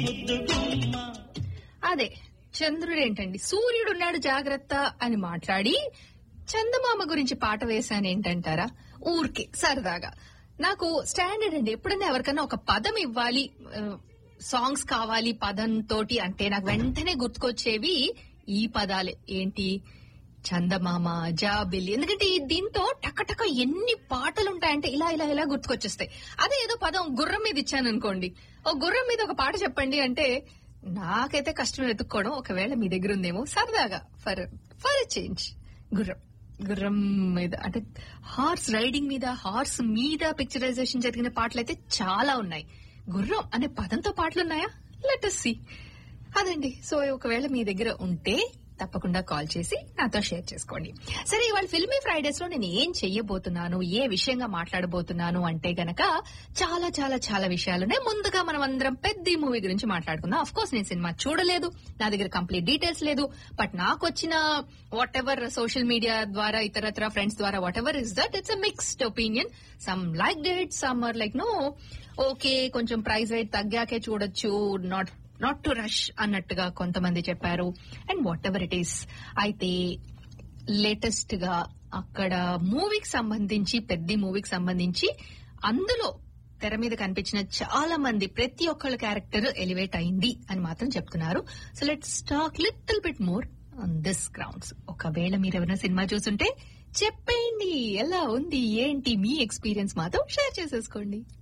అదే చంద్రుడు ఏంటండి సూర్యుడు ఉన్నాడు జాగ్రత్త అని మాట్లాడి చందమామ గురించి పాట వేశాను ఏంటంటారా ఊరికే సరదాగా నాకు స్టాండర్డ్ అండి ఎప్పుడైనా ఎవరికైనా ఒక పదం ఇవ్వాలి సాంగ్స్ కావాలి పదం తోటి అంటే నాకు వెంటనే గుర్తుకొచ్చేవి ఈ పదాలే ఏంటి చందమామ జాబిల్లి ఎందుకంటే ఈ దీంతో టకటక ఎన్ని పాటలు ఉంటాయంటే ఇలా ఇలా ఇలా గుర్తుకొచ్చేస్తాయి అదే ఏదో పదం గుర్రం మీద ఇచ్చాను అనుకోండి ఓ గుర్రం మీద ఒక పాట చెప్పండి అంటే నాకైతే కష్టం వెతుక్కోవడం ఒకవేళ మీ దగ్గర ఉందేమో సరదాగా ఫర్ ఫర్ చేంజ్ గుర్రం గుర్రం మీద అంటే హార్స్ రైడింగ్ మీద హార్స్ మీద పిక్చరైజేషన్ జరిగిన పాటలు అయితే చాలా ఉన్నాయి గుర్రం అనే పదంతో పాటలు ఉన్నాయా లెట్ సి అదండి సో ఒకవేళ మీ దగ్గర ఉంటే తప్పకుండా కాల్ చేసి నాతో షేర్ చేసుకోండి సరే ఇవాళ ఫిల్మీ ఫ్రైడేస్ లో నేను ఏం చెయ్యబోతున్నాను ఏ విషయంగా మాట్లాడబోతున్నాను అంటే గనక చాలా చాలా చాలా విషయాలున్నాయి ముందుగా మనం అందరం పెద్ద మూవీ గురించి మాట్లాడుకుందాం అఫ్ కోర్స్ నేను సినిమా చూడలేదు నా దగ్గర కంప్లీట్ డీటెయిల్స్ లేదు బట్ నాకు వచ్చిన వాట్ ఎవర్ సోషల్ మీడియా ద్వారా ఇతరత్ర ఫ్రెండ్స్ ద్వారా whatever is that it's a mixed opinion some like that some are like no okay కొంచెం ప్రైస్ రేట్ తగ్గాకే చూడొచ్చు నాట్ నాట్ టు రష్ అన్నట్టుగా కొంతమంది చెప్పారు and whatever it is అయితే లేటెస్ట్ గా అక్కడ మూవీకి సంబంధించి పెద్ద మూవీకి సంబంధించి అందులో తెర మీద కనిపించిన చాలా మంది ప్రతి ఒక్కళ్ళ క్యారెక్టర్ ఎలివేట్ అయింది అని మాత్రం చెప్తున్నారు so let's talk little bit more on this grounds ఒకవేళ మీరు ఎవరైనా సినిమా చూసుంటే చెప్పండి ఎలా ఉంది ఏంటి మీ ఎక్స్పీరియన్స్ మాతో షేర్ చేసేసుకోండి